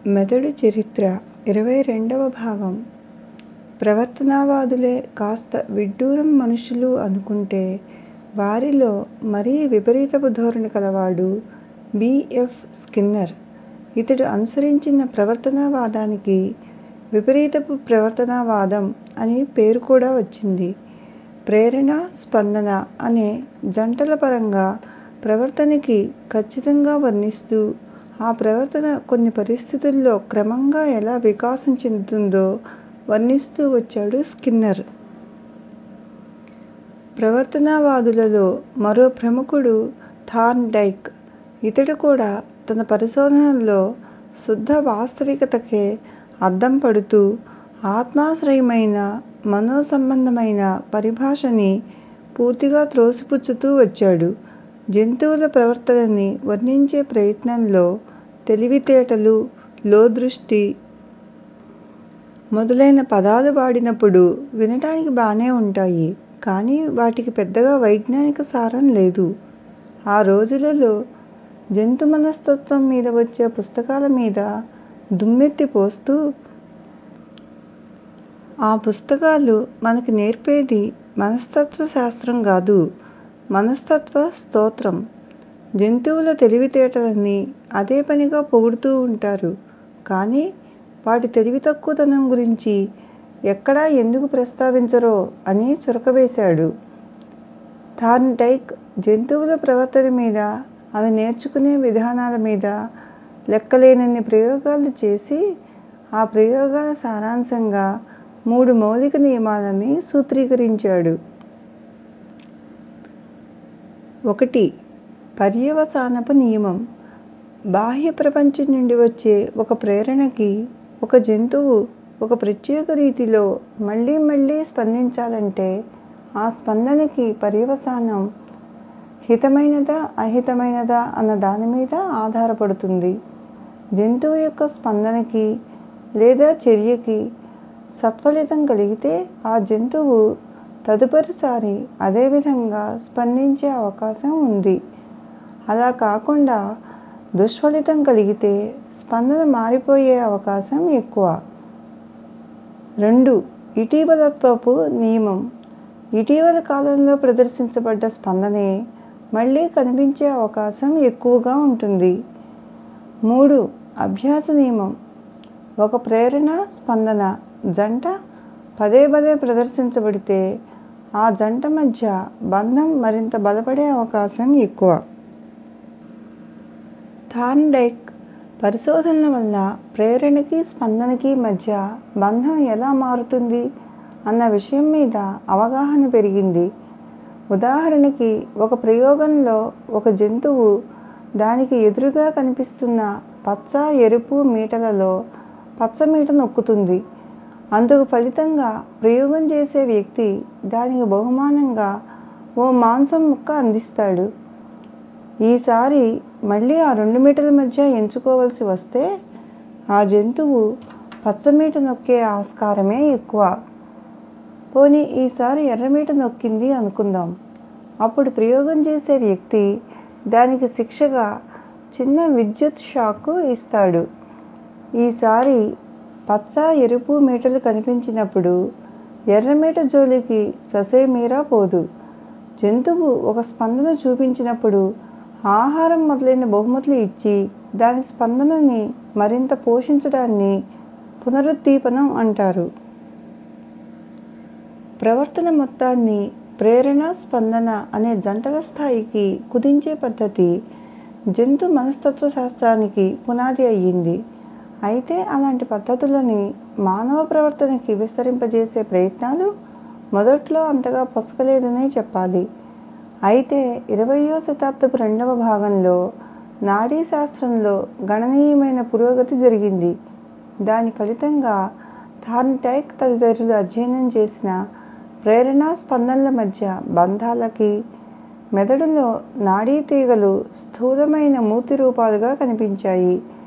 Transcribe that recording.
మెదడు చరిత్ర ఇరవై రెండవ భాగం ప్రవర్తనవాదులే కాస్త విడ్డూరం మనుషులు అనుకుంటే వారిలో మరీ విపరీతపు ధోరణి కలవాడు బి. ఎఫ్. స్కిన్నర్. ఇతడు అనుసరించిన ప్రవర్తనవాదానికి విపరీతపు ప్రవర్తనవాదం అని పేరు కూడా వచ్చింది. ప్రేరణ, స్పందన అనే జంటల పరంగా ప్రవర్తనని ఖచ్చితంగా వర్ణిస్తూ ఆ ప్రవర్తన కొన్ని పరిస్థితుల్లో క్రమంగా ఎలా వికాసం చెందుతుందో వర్ణిస్తూ వచ్చాడు స్కిన్నర్. ప్రవర్తనవాదులలో మరో ప్రముఖుడు థార్న్ డైక్. ఇతడు కూడా తన పరిశోధనల్లో శుద్ధ వాస్తవికతకే అద్దం పడుతూ ఆత్మాశ్రయమైన, మనోసంబంధమైన పరిభాషని పూర్తిగా త్రోసిపుచ్చుతూ వచ్చాడు. జంతువుల ప్రవర్తనని వర్ణించే ప్రయత్నంలో తెలివితేటలు, లోదృష్టి మొదలైన పదాలు వాడినప్పుడు వినటానికి బానే ఉంటాయి. కానీ వాటికి పెద్దగా వైజ్ఞానిక సారం లేదు. ఆ రోజులలో జంతు మనస్తత్వం మీద వచ్చే పుస్తకాల మీద దుమ్మెత్తి పోస్తూ ఆ పుస్తకాలు మనకి నేర్పేది మనస్తత్వ శాస్త్రం గాదు, మనస్తత్వ స్తోత్రం. జంతువుల తెలివితేటలని అదేపనిగా పొగుడుతూ వుంటారు. కానీ వాటి తెలివితక్కువతనం గురించి ఎక్కడా ఎందుకు ప్రస్తావించరో అని చురకవేశాడు. థార్న్ డైక్ జంతువుల ప్రవర్తన మీద, అవి నేర్చుకునే విధానాల మీద లెక్కలేనన్ని ప్రయోగాలు చేసి ఆ ప్రయోగాల సారాంశంగా మూడు మౌలిక నియమాలని సూత్రీకరించాడు. ఒకటి పర్యవసానపు నియమం. బాహ్య ప్రపంచం నుండి వచ్చే ఒక ప్రేరణకి ఒక జంతువు ఒక ప్రత్యేక రీతిలో మళ్ళీ మళ్ళీ స్పందించాలంటే ఆ స్పందనకి పర్యవసానం హితమైనదా, అహితమైనదా అన్న దానిమీద ఆధారపడుతుంది. జంతువు యొక్క స్పందనకి లేదా చర్యకి సత్ఫలితం కలిగితే ఆ జంతువు తదుపరిసారి అదే విధంగా స్పందించే అవకాశం వుంది. అలా కాకుండా దుష్ఫలితం కలిగితే స్పందన మారిపోయే అవకాశం ఎక్కువ. రెండు ఇటీవలత్వపు నియమం. ఇటీవలి కాలంలో ప్రదర్శించబడ్డ స్పందనే మళ్ళీ కనిపించే అవకాశం ఎక్కువగా వుంటుంది. మూడు అభ్యాస నియమం. ఒక ప్రేరణ, స్పందన జంట పదే పదే ప్రదర్శించబడితే ఆ జంట మధ్య బంధం మరింత బలపడే అవకాశం ఎక్కువ. థార్న్ డైక్ పరిశోధనల వల్ల ప్రేరణకి, స్పందనకి మధ్య బంధం ఎలా మారుతుంది అన్న విషయం మీద అవగాహన పెరిగింది. ఉదాహరణకి ఒక ప్రయోగంలో ఒక జంతువు దానికి ఎదురుగా కనిపిస్తున్న పచ్చ, ఎరుపు మీటలలో పచ్చ మీట నొక్కుతుంది. అందుకు ఫలితంగా ప్రయోగం చేసే వ్యక్తి దానికి బహుమానంగా ఓ మాంసం ముక్క అందిస్తాడు. ఈసారి మళ్ళీ ఆ రెండు మీటల మధ్య ఎంచుకోవలసి వస్తే ఆ జంతువు పచ్చ మీట నొక్కే ఆస్కారమే ఎక్కువ. పోనీ ఈసారి ఎర్రమీట నొక్కింది అనుకుందాం. అప్పుడు ప్రయోగం చేసే వ్యక్తి దానికి శిక్షగా చిన్న విద్యుత్ షాక్ ఇస్తాడు. ఈసారి పచ్చ, ఎరుపు మీటలు కనిపించినప్పుడు ఎర్రమీట జోలికి ససేమిరా పోదు. జంతువు ఒక స్పందన చూపించినప్పుడు ఆహారం మొదలైన బహుమతులు ఇచ్చి దాని స్పందనని మరింత పోషించడాన్ని పునరుద్దీపనం అంటారు. ప్రవర్తన మొత్తాన్ని ప్రేరణ, స్పందన అనే జంటల స్థాయికి కుదించే పద్ధతి జంతు మనస్తత్వ శాస్త్రానికి పునాది అయ్యింది. అయితే అలాంటి పద్ధతులని మానవ ప్రవర్తనకి విస్తరింపజేసే ప్రయత్నాలు మొదట్లో అంతగా పొసగలేదనే చెప్పాలి. అయితే ఇరవయ్యో శతాబ్దపు రెండవ భాగంలో నాడీశాస్త్రంలో గణనీయమైన పురోగతి జరిగింది. దాని ఫలితంగా థార్న్ డైక్ తదితరులు అధ్యయనం చేసిన ప్రేరణ, స్పందనల మధ్య బంధాలకి మెదడులో నాడీతీగలు స్థూలమైన మూర్తి రూపాలుగా కనిపించాయి.